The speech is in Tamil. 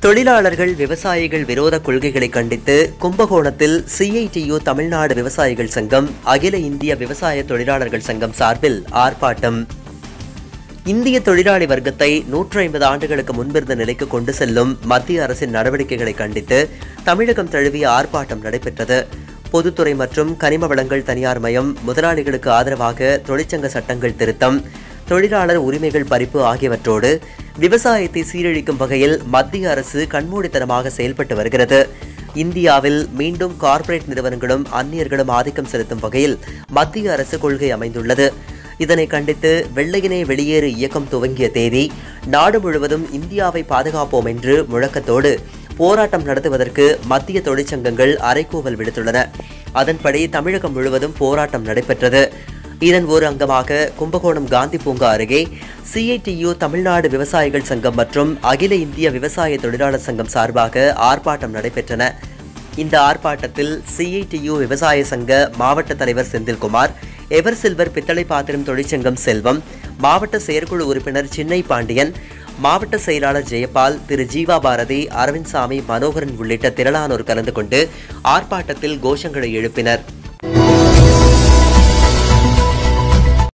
தொழிலாளர்கள் விவசாயிகள் விரோத கொள்கைகளை கண்டித்து கும்பகோணத்தில் சிஐடியு தமிழ்நாடு விவசாயிகள் சங்கம் அகில இந்திய விவசாய தொழிலாளர்கள் சங்கம் சார்பில் ஆர்ப்பாட்டம் இந்திய தொழிலாளி வர்க்கத்தை நூற்று ஐம்பது ஆண்டுகளுக்கு முன்பிருந்த நிலைக்கு கொண்டு செல்லும் மத்திய அரசின் நடவடிக்கைகளை கண்டித்து தமிழகம் தழுவிய ஆர்ப்பாட்டம் நடைபெற்றது பொதுத்துறை மற்றும் கனிம வளங்கள் தனியார் மயம் முதலாளிகளுக்கு ஆதரவாக தொழிற்சங்க சட்டங்கள் திருத்தம் தொழிலாளர் உரிமைகள் பறிப்பு ஆகியவற்றோடு விவசாயத்தை சீரழிக்கும் வகையில் மத்திய அரசு கண்மூடித்தனமாக செயல்பட்டு வருகிறது இந்தியாவில் மீண்டும் கார்ப்பரேட் நிறுவனங்களும் அந்நியர்களும் ஆதிக்கம் செலுத்தும் வகையில் மத்திய அரசு கொள்கை அமைந்துள்ளது இதனை கண்டித்து வெள்ளையனே வெளியேறு இயக்கம் துவங்கிய தேதி நாடு முழுவதும் இந்தியாவை பாதுகாப்போம் என்று முழக்கத்தோடு போராட்டம் நடத்துவதற்கு மத்திய தொழிற்சங்கங்கள் அறைகூவல் விடுத்துள்ளன அதன்படி தமிழகம் முழுவதும் போராட்டம் நடைபெற்றது இதன் ஒரு அங்கமாக கும்பகோணம் காந்தி பூங்கா அருகே சிஐடியு தமிழ்நாடு விவசாயிகள் சங்கம் மற்றும் அகில இந்திய விவசாய தொழிலாளர் சங்கம் சார்பாக ஆர்ப்பாட்டம் நடைபெற்றன இந்த ஆர்ப்பாட்டத்தில் சிஐடியு விவசாய சங்க மாவட்ட தலைவர் செந்தில்குமார் எவர் சில்வர் பித்தளை பாத்திரம் தொழிற்சங்கம் செல்வம் மாவட்ட செயற்குழு உறுப்பினர் சின்னை பாண்டியன் மாவட்ட செயலாளர் ஜெயபால் திரு ஜீவா பாரதி அரவிந்த் சாமி மனோகரன் உள்ளிட்ட திரளானோர் கலந்து கொண்டு ஆர்ப்பாட்டத்தில் கோஷங்களை எழுப்பினர்